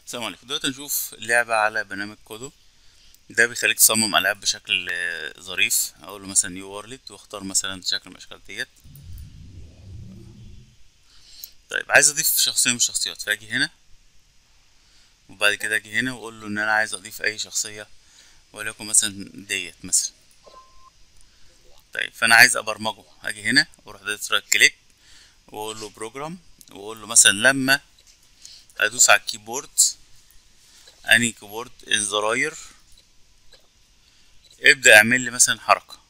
السلام عليكم دلوقتي نشوف لعبة على برنامج كودو ده بيخليك تصمم ألعاب بشكل آه، ظريف أقول له مثلا نيو وورلد واختار مثلا شكل من الأشكال ديت طيب عايز أضيف شخصية من الشخصيات فأجي هنا وبعد كده أجي هنا وأقول له إن أنا عايز أضيف أي شخصية وليكن مثلا ديت مثلا طيب فأنا عايز أبرمجه أجي هنا وأروح دايس رايت كليك وأقول له بروجرام وأقول له مثلا لما ادوس على الكيبورد اني كيبورد الزراير ابدأ اعمل لي مثلا حركة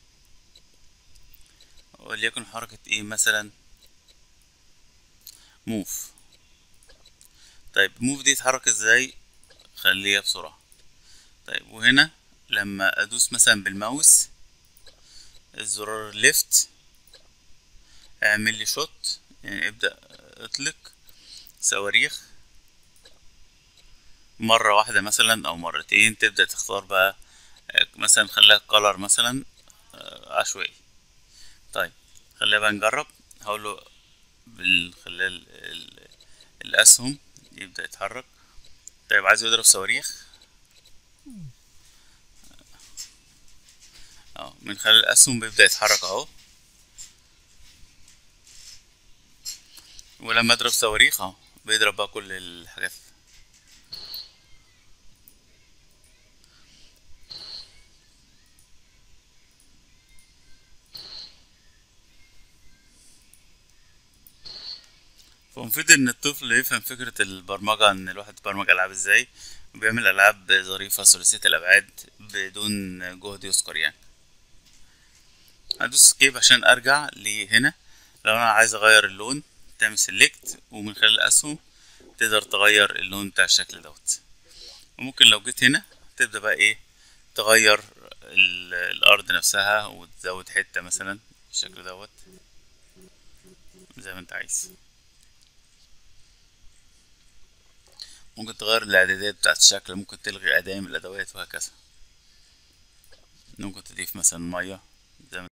وليكن حركة ايه مثلا موف طيب موف دي اتحرك ازاي خليها بسرعة طيب وهنا لما ادوس مثلا بالماوس الزرار ليفت اعمل لي شوت يعني ابدأ اطلق صواريخ مرة واحدة مثلا أو مرتين تبدأ تختار بقى آه، مثلا خليها كولر مثلا آه، عشوائي طيب خلينا بقى نجرب هقول له من خلال ال- الأسهم يبدأ يتحرك طيب عايز يضرب صواريخ اه من خلال الأسهم بيبدأ يتحرك اهو ولما اضرب صواريخ اهو بيضرب بقى كل الحاجات فمفيد ان الطفل يفهم فكرة البرمجة ان الواحد يبرمج العاب ازاي وبيعمل العاب ظريفة ثلاثية الابعاد بدون جهد يذكر يعني هدوس سكيب عشان ارجع لهنا لو انا عايز اغير اللون تعمل سيلكت ومن خلال الاسهم تقدر تغير اللون بتاع الشكل دوت وممكن لو جيت هنا تبدأ بقى ايه تغير ال- الارض نفسها وتزود حتة مثلا بالشكل دوت زي ما انت عايز ممكن تغير الاعدادات بتاعت الشكل ممكن تلغي اداة من الادوات وهكذا ممكن تضيف مثلا مية